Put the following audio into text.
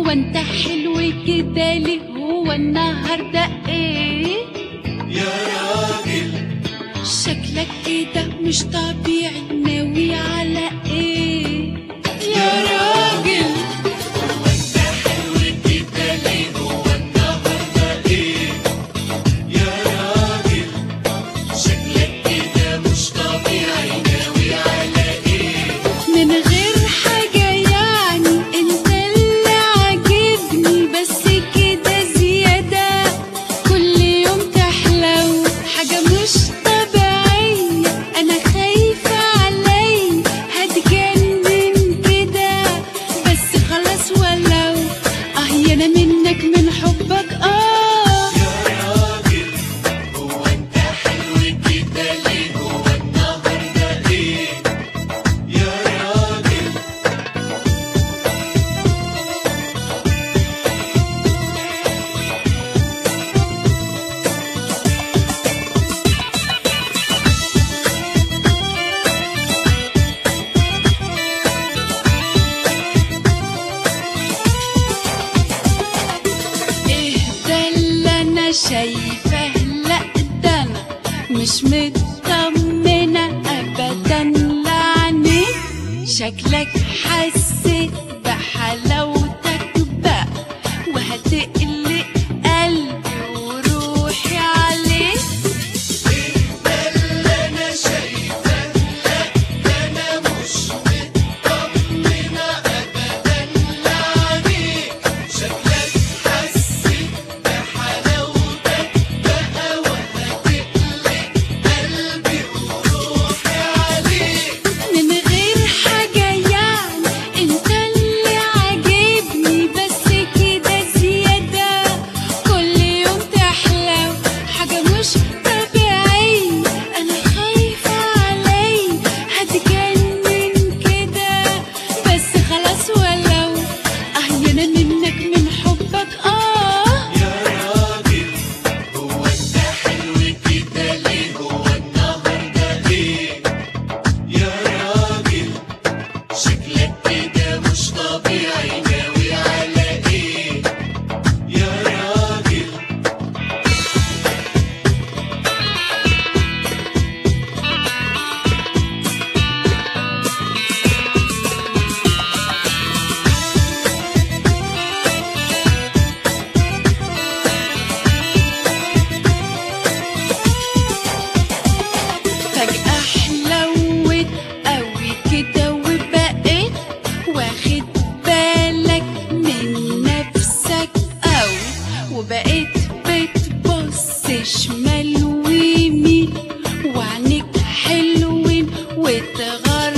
هو انت حلو كده ليه هو النهارده ايه يا راجل شكلك كده مش طبيعي ناوي على ايه يا راجل هو انت حلو كده ليه هو النهارده ايه يا راجل شكلك كده مش طبيعي ناوي على ايه من غير حاجة يعني انت اللي عاجبني بس كده زيادة كل يوم تحلو حاجة مش طبيعية انا خايفة علي هتجنن كده بس خلاص ولو اه انا منك من حبك اه يا راجل هو انت حلو كده ليه هو النهارده ايه يا راجل ايه ده اللي انا شايفاه لا ده انا مش مطمنة ابدا لعنيك شكلك حسيت بحلاوتك بقى وهتقلق قلبي وروحي عليك ده اللي انا شايفاه لا ده انا مش مطمنه ابدا لعنيك شكلك حسيت بحلاوتك بقى وهتقلق قلبي وروحي عليك من غير حاجة يعني انت اللي عاجبني بس كده زيادة كل يوم تحلو حاجة مش طبيعية انا خايفة علي هتجنن كده بس خلاص ولو اه انا منك من حبك اه يا راجل هو انت حلو كده ليه هو النهارده ايه يا راجل شكلك كده مش طبيعي ناوي على ايه يا راجل فجأة حلوت قوي كده وبقيت واخد بالك من نفسك قوي وبقيت بتبص شمال ويمين وعينيك حلوين وتغرب